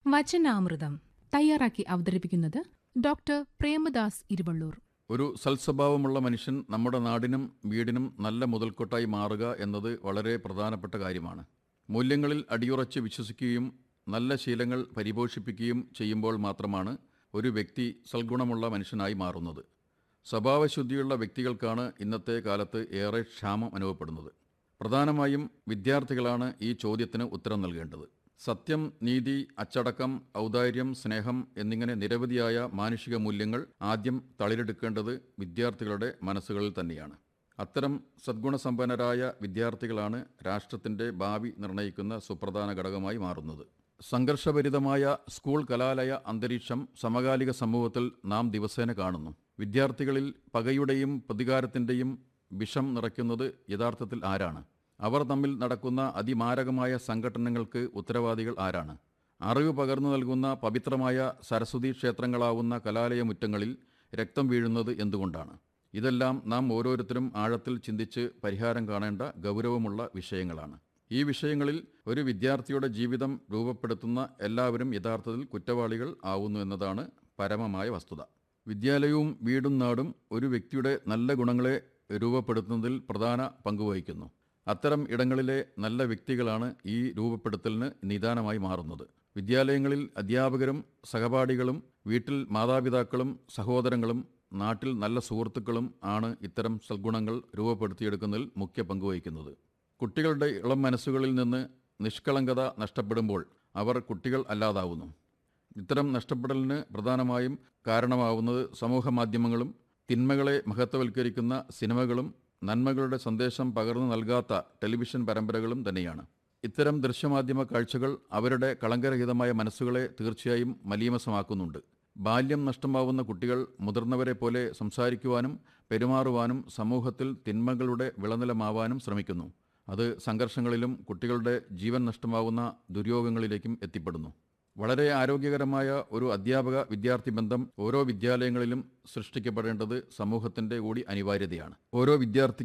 വചനാമൃതം തയ്യാറാക്കി അവതരിപ്പിക്കുന്നത് ഡോക്ടർ പ്രേമദാസ് ഇരുവള്ളൂർ ഒരു സൽസ്വഭാവമുള്ള മനുഷ്യൻ നമ്മുടെ നാടിനും വീടിനും നല്ല മുതൽക്കൊട്ടായി മാറുക എന്നത് വളരെ പ്രധാനപ്പെട്ട കാര്യമാണ് മൂല്യങ്ങളിൽ അടിയുറച്ച് വിശ്വസിക്കുകയും നല്ല ശീലങ്ങൾ പരിപോഷിപ്പിക്കുകയും ചെയ്യുമ്പോൾ മാത്രമാണ് ഒരു വ്യക്തി സൽഗുണമുള്ള മനുഷ്യനായി മാറുന്നത് സ്വഭാവശുദ്ധിയുള്ള വ്യക്തികൾക്കാണ് ഇന്നത്തെ കാലത്ത് ഏറെ ക്ഷാമം അനുഭവപ്പെടുന്നത് പ്രധാനമായും വിദ്യാർത്ഥികളാണ് ഈ ചോദ്യത്തിന് ഉത്തരം നൽകേണ്ടത് സത്യം നീതി അച്ചടക്കം ഔദാര്യം സ്നേഹം എന്നിങ്ങനെ നിരവധിയായ മാനുഷിക മൂല്യങ്ങൾ ആദ്യം തളിരെടുക്കേണ്ടത് വിദ്യാർത്ഥികളുടെ മനസ്സുകളിൽ തന്നെയാണ് അത്തരം സദ്ഗുണസമ്പന്നരായ വിദ്യാർത്ഥികളാണ് രാഷ്ട്രത്തിൻ്റെ ഭാവി നിർണ്ണയിക്കുന്ന സുപ്രധാന ഘടകമായി മാറുന്നത് സംഘർഷഭരിതമായ സ്കൂൾ കലാലയ അന്തരീക്ഷം സമകാലിക സമൂഹത്തിൽ നാം ദിവസേന കാണുന്നു വിദ്യാർത്ഥികളിൽ പകയുടെയും പ്രതികാരത്തിൻ്റെയും വിഷം നിറയ്ക്കുന്നത് യഥാർത്ഥത്തിൽ ആരാണ് അവർ തമ്മിൽ നടക്കുന്ന അതിമാരകമായ സംഘടനകൾക്ക് ഉത്തരവാദികൾ ആരാണ് അറിവ് പകർന്നു നൽകുന്ന പവിത്രമായ സരസ്വതി ക്ഷേത്രങ്ങളാവുന്ന കലാലയമുറ്റങ്ങളിൽ രക്തം വീഴുന്നത് എന്തുകൊണ്ടാണ് ഇതെല്ലാം നാം ഓരോരുത്തരും ആഴത്തിൽ ചിന്തിച്ച് പരിഹാരം കാണേണ്ട ഗൗരവമുള്ള വിഷയങ്ങളാണ് ഈ വിഷയങ്ങളിൽ ഒരു വിദ്യാർത്ഥിയുടെ ജീവിതം രൂപപ്പെടുത്തുന്ന എല്ലാവരും യഥാർത്ഥത്തിൽ കുറ്റവാളികൾ ആവുന്നു എന്നതാണ് പരമമായ വസ്തുത വിദ്യാലയവും വീടും നാടും ഒരു വ്യക്തിയുടെ നല്ല ഗുണങ്ങളെ രൂപപ്പെടുത്തുന്നതിൽ പ്രധാന പങ്കുവഹിക്കുന്നു അത്തരം ഇടങ്ങളിലെ നല്ല വ്യക്തികളാണ് ഈ രൂപപ്പെടുത്തലിന് നിദാനമായി മാറുന്നത് വിദ്യാലയങ്ങളിൽ അധ്യാപകരും സഹപാഠികളും വീട്ടിൽ മാതാപിതാക്കളും സഹോദരങ്ങളും നാട്ടിൽ നല്ല സുഹൃത്തുക്കളും ആണ് ഇത്തരം സൽഗുണങ്ങൾ രൂപപ്പെടുത്തിയെടുക്കുന്നതിൽ മുഖ്യ പങ്കുവഹിക്കുന്നത് കുട്ടികളുടെ ഇളം മനസ്സുകളിൽ നിന്ന് നിഷ്കളങ്കത നഷ്ടപ്പെടുമ്പോൾ അവർ കുട്ടികൾ അല്ലാതാവുന്നു ഇത്തരം നഷ്ടപ്പെടലിന് പ്രധാനമായും കാരണമാവുന്നത് സമൂഹ മാധ്യമങ്ങളും തിന്മകളെ മഹത്വവൽക്കരിക്കുന്ന സിനിമകളും നന്മകളുടെ സന്ദേശം പകർന്നു നൽകാത്ത ടെലിവിഷൻ പരമ്പരകളും തന്നെയാണ് ഇത്തരം ദൃശ്യമാധ്യമ കാഴ്ചകൾ അവരുടെ കളങ്കരഹിതമായ മനസ്സുകളെ തീർച്ചയായും മലീമസമാക്കുന്നുണ്ട് ബാല്യം നഷ്ടമാവുന്ന കുട്ടികൾ മുതിർന്നവരെ പോലെ സംസാരിക്കുവാനും പെരുമാറുവാനും സമൂഹത്തിൽ തിന്മകളുടെ വിളനിലമാവാനും ശ്രമിക്കുന്നു അത് സംഘർഷങ്ങളിലും കുട്ടികളുടെ ജീവൻ നഷ്ടമാവുന്ന ദുര്യോഗങ്ങളിലേക്കും എത്തിപ്പെടുന്നു വളരെ ആരോഗ്യകരമായ ഒരു അധ്യാപക വിദ്യാർത്ഥി ബന്ധം ഓരോ വിദ്യാലയങ്ങളിലും സൃഷ്ടിക്കപ്പെടേണ്ടത് സമൂഹത്തിന്റെ കൂടി അനിവാര്യതയാണ് ഓരോ വിദ്യാർത്ഥി